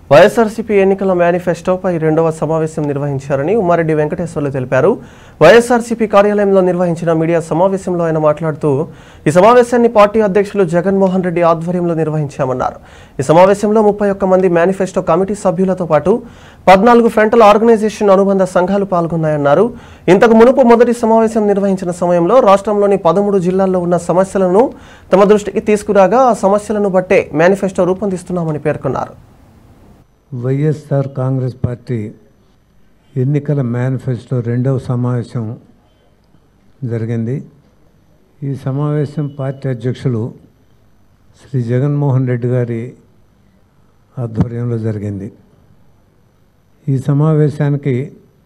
వైఎస్ఆర్సీపీ ఎన్నికల మేనిఫెస్టోపై రెండవ సమావేశం నిర్వహించారని ఉమ్మారెడ్డి వెంకటేశ్వర్లు తెలిపారు వైఎస్ఆర్సీపీ కార్యాలయంలో నిర్వహించిన మీడియా సమావేశంలో ఆయన మాట్లాడుతూ ఈ సమావేశాన్ని పార్టీ అధ్యక్షులు జగన్మోహన్ రెడ్డి ఆధ్వర్యంలో నిర్వహించామన్నారు ఈ సమావేశంలో ముప్పై ఒక్క మంది మేనిఫెస్టో కమిటీ సభ్యులతో పాటు పద్నాలుగు ఫ్రంటల్ ఆర్గనైజేషన్ అనుబంధ సంఘాలు పాల్గొన్నాయన్నారు ఇంతకు మునుపు మొదటి సమావేశం నిర్వహించిన సమయంలో రాష్ట్రంలోని పదమూడు జిల్లాల్లో ఉన్న సమస్యలను తమ దృష్టికి తీసుకురాగా ఆ సమస్యలను బట్టే మేనిఫెస్టో రూపొందిస్తున్నామని పేర్కొన్నారు వైఎస్ఆర్ కాంగ్రెస్ పార్టీ ఎన్నికల మేనిఫెస్టో రెండవ సమావేశం జరిగింది ఈ సమావేశం పార్టీ అధ్యక్షులు శ్రీ జగన్మోహన్ రెడ్డి గారి ఆధ్వర్యంలో జరిగింది ఈ సమావేశానికి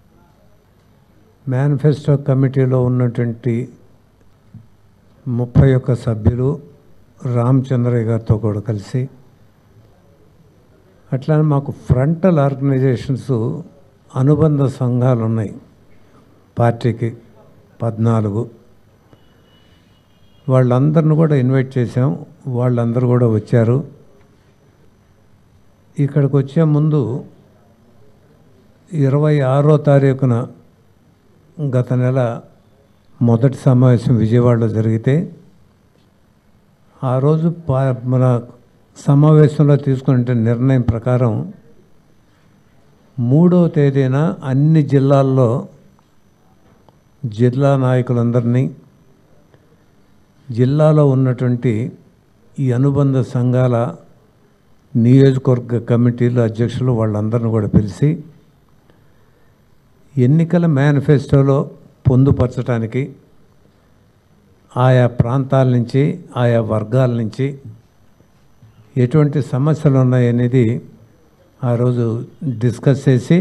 మేనిఫెస్టో కమిటీలో ఉన్నటువంటి ముప్పై ఒక్క సభ్యులు రామచంద్రయ్య గారితో కూడా కలిసి అట్లానే మాకు ఫ్రంటల్ ఆర్గనైజేషన్స్ అనుబంధ సంఘాలు ఉన్నాయి పార్టీకి పద్నాలుగు వాళ్ళందరిని కూడా ఇన్వైట్ చేసాం వాళ్ళందరూ కూడా వచ్చారు ఇక్కడికి వచ్చే ముందు ఇరవై ఆరో తారీఖున గత నెల మొదటి సమావేశం విజయవాడలో జరిగితే ఆ రోజు పా మన సమావేశంలో తీసుకునే నిర్ణయం ప్రకారం మూడవ తేదీన అన్ని జిల్లాల్లో జిల్లా నాయకులందరినీ జిల్లాలో ఉన్నటువంటి ఈ అనుబంధ సంఘాల నియోజకవర్గ కమిటీల అధ్యక్షులు వాళ్ళందరిని కూడా పిలిచి ఎన్నికల మేనిఫెస్టోలో పొందుపరచడానికి ఆయా ప్రాంతాల నుంచి ఆయా వర్గాల నుంచి ఎటువంటి సమస్యలు ఉన్నాయనేది ఆ రోజు డిస్కస్ చేసి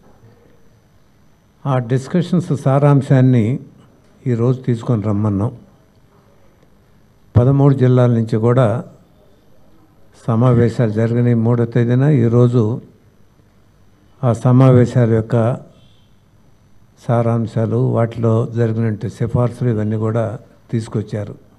ఆ డిస్కషన్స్ సారాంశాన్ని ఈరోజు తీసుకొని రమ్మన్నాం పదమూడు జిల్లాల నుంచి కూడా సమావేశాలు జరిగినాయి మూడో తేదీన ఈరోజు ఆ సమావేశాల యొక్క సారాంశాలు వాటిలో జరిగినట్టు సిఫార్సులు ఇవన్నీ కూడా తీసుకొచ్చారు